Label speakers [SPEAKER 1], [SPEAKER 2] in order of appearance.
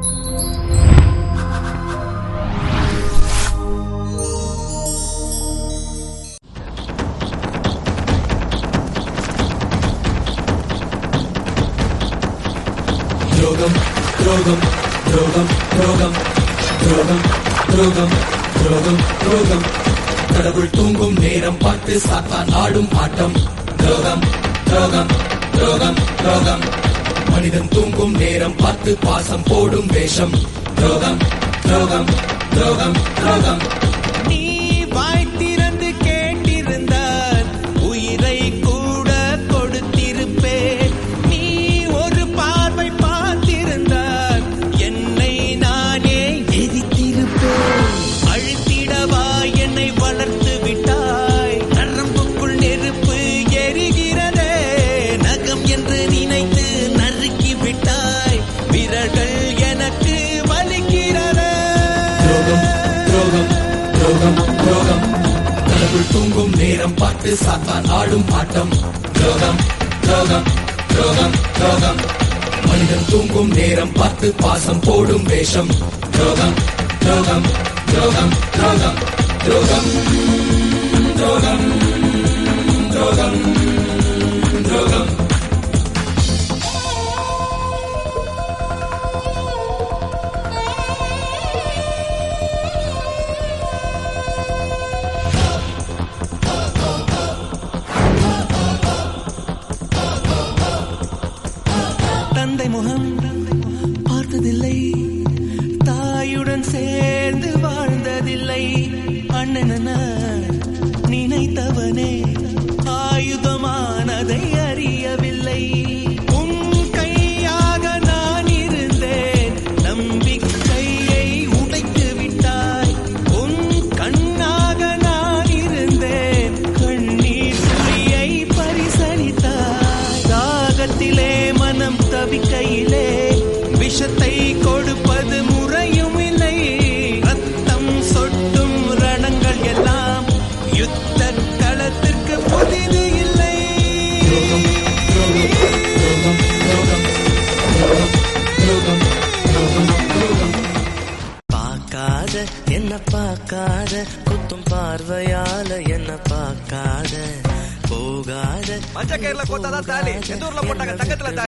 [SPEAKER 1] துரோகம் துரோகம் துரோகம் துரோகம் துரோகம் துரோகம் துரோகம் துரோகம் கடவுள் தூங்கும் நேரம் பார்த்து சாத்தான் ஆடும் ஆட்டம் துரோகம் துரோகம் துரோகம் துரோகம் மனிதன் தூங்கும் நேரம் பார்த்து பாசம் போடும் வேஷம் துரோகம் துரோகம் துரோகம் துரோகம்
[SPEAKER 2] நீ வாய் திறந்து கேட்டிருந்தால் உயிரை கூட கொடுத்திருப்பேன் நீ ஒரு பார்வை பார்த்திருந்தால் என்னை நானே எரித்திருப்பேன் அழுத்திடவா என்னை வளர்த்து விட்டாய் நரம்புக்குள் நெருப்பு எரிகிறதே நகம் என்று நினைத்து நறுக்கி விட்டாய் விரல்கள் எனக்கு வலிக்கிறதே
[SPEAKER 1] துரோகம் துரோகம் துரோகம் துரோகம் கடவுள் தூங்கும் நேரம் பார்த்து சாத்தான் ஆடும் ஆட்டம் துரோகம் துரோகம் துரோகம் துரோகம் மனிதன் தூங்கும் நேரம் பார்த்து பாசம் போடும் வேஷம் துரோகம் துரோகம் துரோகம் துரோகம் துரோகம் துரோகம் துரோகம் துரோகம்
[SPEAKER 2] தந்தை முகம் பார்த்ததில்லை தாயுடன் சேர்ந்து வாழ்ந்ததில்லை அண்ணன நினைத்தவனே ஆயுதமானதை அறியவில்லை உன் கையாக நான் இருந்தேன் நம்பிக்கையை உடைத்து விட்டாய் உன் கண்ணாக நான் இருந்தேன் கண்ணீர் துளியை பரிசளித்தாய் தாகத்திலே மனம் தவிக்கையிலே விஷத்தை கொடுப்பது முறையும் இல்லை ரத்தம் சொட்டும் ரணங்கள் எல்லாம் யுத்த களத்திற்கு புதிது இல்லை
[SPEAKER 1] துரோகம் துரோகம் துரோகம் துரோகம் துரோகம் துரோகம் துரோகம்
[SPEAKER 3] பார்க்காத என்ன பார்க்காத குத்தும் பார்வையால என்ன பார்க்காத போகாத
[SPEAKER 4] மஞ்ச கயிறுல கோத்தாதான் தாலி எந்த ஊர்ல போட்டாங்க தங்கத்துல தாலி